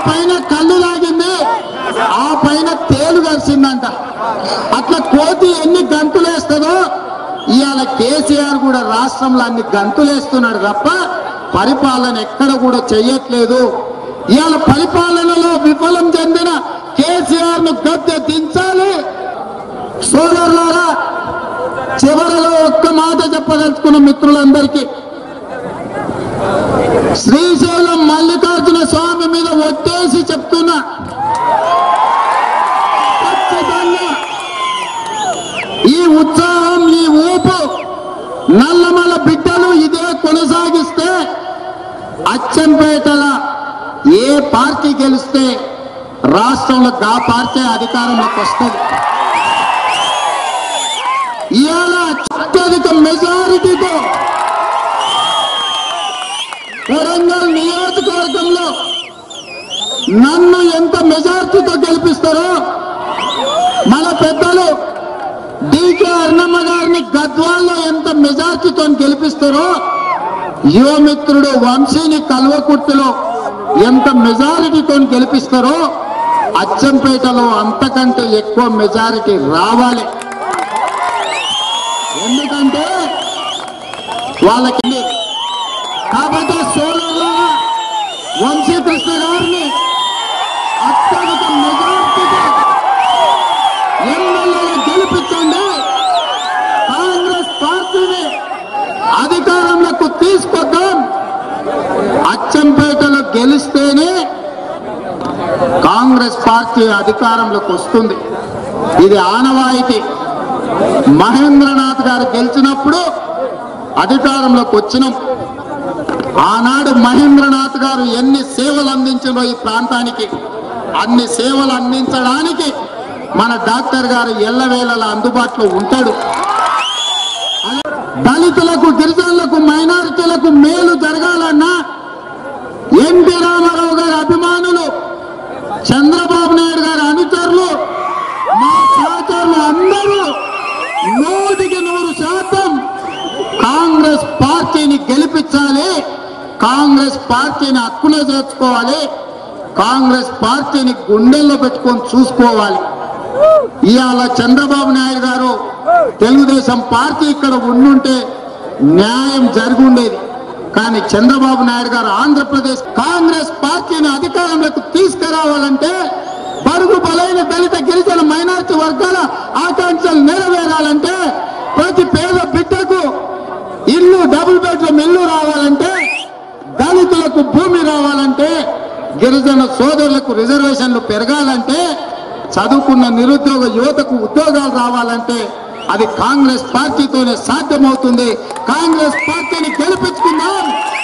పైన కళ్ళు లాగింది ఆ పైన తేలు కలిసిందంట అట్లా కోతి ఎన్ని గంతులేస్తుందో ఇవాళ కేసీఆర్ కూడా రాష్ట్రంలో అన్ని గంతులేస్తున్నాడు తప్ప పరిపాలన ఎక్కడ కూడా చెయ్యట్లేదు ఇవాళ పరిపాలనలో విఫలం చెందిన కేసీఆర్ ను గద్దె దించాలి సోదరులారా చివరిలో ఒక్క మాట చెప్పదలుచుకున్న మిత్రులందరికీ శ్రీశైలం మల్లికార్జున స్వామి మీద ఒట్టేసి చెప్తున్నా ఖచ్చితంగా ఈ ఉత్సాహం ఈ ఊపు నల్లమల బిడ్డలు ఇదే కొనసాగిస్తే అచ్చంపేటల ఏ పార్టీ గెలిస్తే రాష్ట్రంలో గా పార్టీ అధికారంలోకి వస్తుంది ఇవాళ అత్యధిక మెజారిటీతో వరంగల్ నియోజకవర్గంలో నన్ను ఎంత మెజార్టీతో గెలిపిస్తారో మన పెద్దలు డీకే అర్ణమ్మ గారిని గద్వాల్లో ఎంత మెజార్టీతో గెలిపిస్తారో యువమిత్రుడు వంశీని కల్వకుర్తిలో ఎంత మెజారిటీతో గెలిపిస్తారో అచ్చంపేటలో అంతకంటే ఎక్కువ మెజారిటీ రావాలి ఎందుకంటే వాళ్ళకి కాబట్టి సోదరులారా వంశీకృష్ణ గారిని అత్యధిక మెజార్టీతో ఎమ్మెల్యేలు గెలిపించండి కాంగ్రెస్ పార్టీని అధికారంలోకి తీసుకొద్దాం అచ్చంపేటలో గెలిస్తేనే కాంగ్రెస్ పార్టీ అధికారంలోకి వస్తుంది ఇది ఆనవాయితీ మహేంద్రనాథ్ గారు గెలిచినప్పుడు అధికారంలోకి వచ్చినాం ఆనాడు మహేంద్రనాథ్ గారు ఎన్ని సేవలు అందించారో ఈ ప్రాంతానికి అన్ని సేవలు అందించడానికి మన డాక్టర్ గారు ఎల్లవేళలా అందుబాటులో ఉంటాడు దళితులకు గిరిజనులకు మైనారిటీలకు మేలు జరగాలన్నా ఎన్టీ రామారావు గారి అభిమానులు చంద్రబాబు నాయుడు గారి అనుచరులు మా సహచరులు అందరూ నూటికి నూరు శాతం కాంగ్రెస్ పార్టీని గెలిపించాలి కాంగ్రెస్ పార్టీని హక్కున చేర్చుకోవాలి కాంగ్రెస్ పార్టీని గుండెల్లో పెట్టుకొని చూసుకోవాలి ఇవాళ చంద్రబాబు నాయుడు గారు తెలుగుదేశం పార్టీ ఇక్కడ ఉండుంటే న్యాయం జరిగి ఉండేది కానీ చంద్రబాబు నాయుడు గారు ఆంధ్రప్రదేశ్ కాంగ్రెస్ పార్టీని అధికారంలోకి తీసుకురావాలంటే బడుగు బలైన దళిత గిరిజన మైనారిటీ వర్గాల ఆకాంక్షలు నెరవేరాలంటే ప్రతి పేద బిడ్డకు ఇల్లు డబుల్ బెడ్రూమ్ ఇల్లు రావాలంటే దళితులకు భూమి రావాలంటే గిరిజన సోదరులకు రిజర్వేషన్లు పెరగాలంటే చదువుకున్న నిరుద్యోగ యువతకు ఉద్యోగాలు రావాలంటే అది కాంగ్రెస్ పార్టీతోనే సాధ్యమవుతుంది కాంగ్రెస్ పార్టీని గెలిపించుకుందాం